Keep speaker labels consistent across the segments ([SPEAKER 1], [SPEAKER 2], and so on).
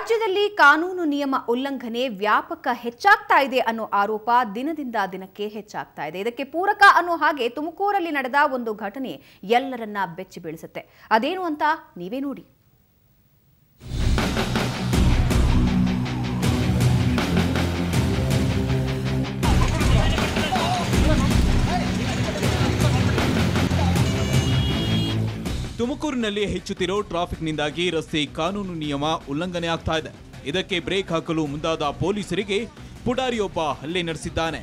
[SPEAKER 1] ರಾಜ್ಯದಲ್ಲಿ ಕಾನೂನು ನಿಯಮ ಉಲ್ಲಂಘನೆ ವ್ಯಾಪಕ ಹೆಚ್ಚಾಗ್ತಾ ಇದೆ ಅನ್ನೋ ಆರೋಪ ದಿನದಿಂದ ದಿನಕ್ಕೆ ಹೆಚ್ಚಾಗ್ತಾ ಇದೆ ಇದಕ್ಕೆ ಪೂರಕ ಅನ್ನೋ ಹಾಗೆ ತುಮಕೂರಲ್ಲಿ ನಡೆದ ಒಂದು ಘಟನೆ ಎಲ್ಲರನ್ನ ಬೆಚ್ಚಿ ಬೀಳಿಸುತ್ತೆ ಅದೇನು ಅಂತ ನೀವೇ ನೋಡಿ
[SPEAKER 2] ತುಮಕೂರಿನಲ್ಲಿ ಹೆಚ್ಚುತ್ತಿರೋ ಟ್ರಾಫಿಕ್ನಿಂದಾಗಿ ರಸ್ತೆ ಕಾನೂನು ನಿಯಮ ಉಲ್ಲಂಘನೆ ಆಗ್ತಾ ಇದೆ ಇದಕ್ಕೆ ಬ್ರೇಕ್ ಹಾಕಲು ಮುಂದಾದ ಪೊಲೀಸರಿಗೆ ಪುಡಾರಿಯೊಬ್ಬ ಹಲ್ಲೆ ನಡೆಸಿದ್ದಾನೆ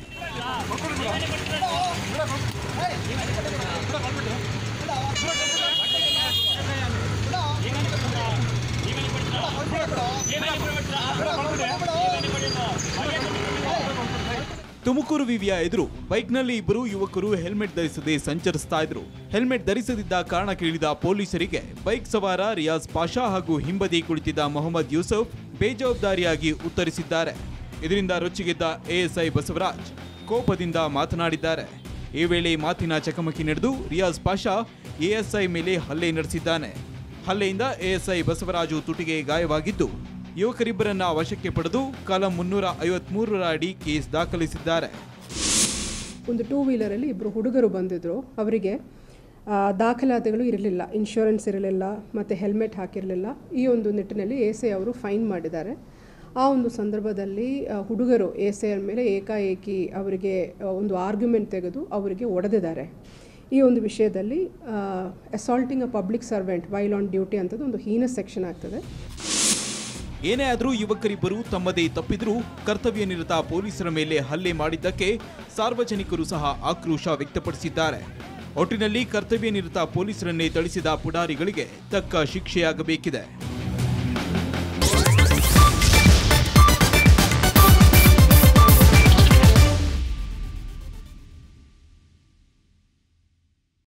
[SPEAKER 2] ತುಮಕೂರು ವಿವಿಯ ಎದುರು ಬೈಕ್ನಲ್ಲಿ ಇಬ್ಬರು ಯುವಕರು ಹೆಲ್ಮೆಟ್ ಧರಿಸದೆ ಸಂಚರಿಸ್ತಾ ಇದ್ರು ಹೆಲ್ಮೆಟ್ ಧರಿಸದಿದ್ದ ಕಾರಣ ಕೇಳಿದ ಪೊಲೀಸರಿಗೆ ಬೈಕ್ ಸವಾರ ರಿಯಾಜ್ ಪಾಷಾ ಹಾಗೂ ಹಿಂಬದಿ ಕುಳಿತಿದ್ದ ಮೊಹಮ್ಮದ್ ಯೂಸಫ್ ಬೇಜವಾಬ್ದಾರಿಯಾಗಿ ಉತ್ತರಿಸಿದ್ದಾರೆ ಇದರಿಂದ ರೊಚ್ಚಿಗೆದ್ದ ಎಎಸ್ಐ ಬಸವರಾಜ್ ಕೋಪದಿಂದ ಮಾತನಾಡಿದ್ದಾರೆ ಈ ವೇಳೆ ಮಾತಿನ ಚಕಮಕಿ ನಡೆದು ರಿಯಾಜ್ ಪಾಷಾ ಎಎಸ್ಐ ಮೇಲೆ ಹಲ್ಲೆ ನಡೆಸಿದ್ದಾನೆ ಹಲ್ಲೆಯಿಂದ ಎಎಸ್ಐ ಬಸವರಾಜು ತುಟಿಗೆ ಗಾಯವಾಗಿದ್ದು ಯುವಕರಿಬ್ಬರನ್ನ ವಶಕ್ಕೆ ಪಡೆದು ಕಾಲಂ ಮುನ್ನೂರ ಐವತ್ಮೂರರ ಅಡಿ ಕೇಸ್ ದಾಖಲಿಸಿದ್ದಾರೆ
[SPEAKER 3] ಒಂದು ಟೂ ವೀಲರಲ್ಲಿ ಇಬ್ಬರು ಹುಡುಗರು ಬಂದಿದ್ದರು ಅವರಿಗೆ ಆ, ದಾಖಲಾತಿಗಳು ಇರಲಿಲ್ಲ ಇನ್ಶೂರೆನ್ಸ್ ಇರಲಿಲ್ಲ ಮತ್ತು ಹೆಲ್ಮೆಟ್ ಹಾಕಿರಲಿಲ್ಲ ಈ ಒಂದು ನಿಟ್ಟಿನಲ್ಲಿ ಎ ಸಿ ಅವರು ಫೈನ್ ಮಾಡಿದ್ದಾರೆ ಆ ಒಂದು ಸಂದರ್ಭದಲ್ಲಿ ಆ, ಹುಡುಗರು ಎ ಸಿ ಅವ್ರ ಮೇಲೆ ಏಕಾಏಕಿ ಅವರಿಗೆ ಆ, ಒಂದು ಆರ್ಗ್ಯುಮೆಂಟ್ ತೆಗೆದು ಅವರಿಗೆ ಒಡೆದಿದ್ದಾರೆ ಈ ಒಂದು ವಿಷಯದಲ್ಲಿ assaulting a public servant while on duty ಅಂತದ್ದು ಒಂದು ಹೀನಸ್ ಸೆಕ್ಷನ್ ಆಗ್ತದೆ
[SPEAKER 2] ಏನೇ ಆದರೂ ಯುವಕರಿಬ್ಬರು ತಮ್ಮದೇ ತಪ್ಪಿದ್ರೂ ಕರ್ತವ್ಯ ನಿರತ ಪೊಲೀಸರ ಮೇಲೆ ಹಲ್ಲೆ ಮಾಡಿದ್ದಕ್ಕೆ ಸಾರ್ವಜನಿಕರು ಸಹ ಆಕ್ರೋಶ ವ್ಯಕ್ತಪಡಿಸಿದ್ದಾರೆ ಒಟ್ಟಿನಲ್ಲಿ ಕರ್ತವ್ಯ ನಿರತ ಪೊಲೀಸರನ್ನೇ ಥಳಿಸಿದ ಪುಡಾರಿಗಳಿಗೆ ತಕ್ಕ ಶಿಕ್ಷೆಯಾಗಬೇಕಿದೆ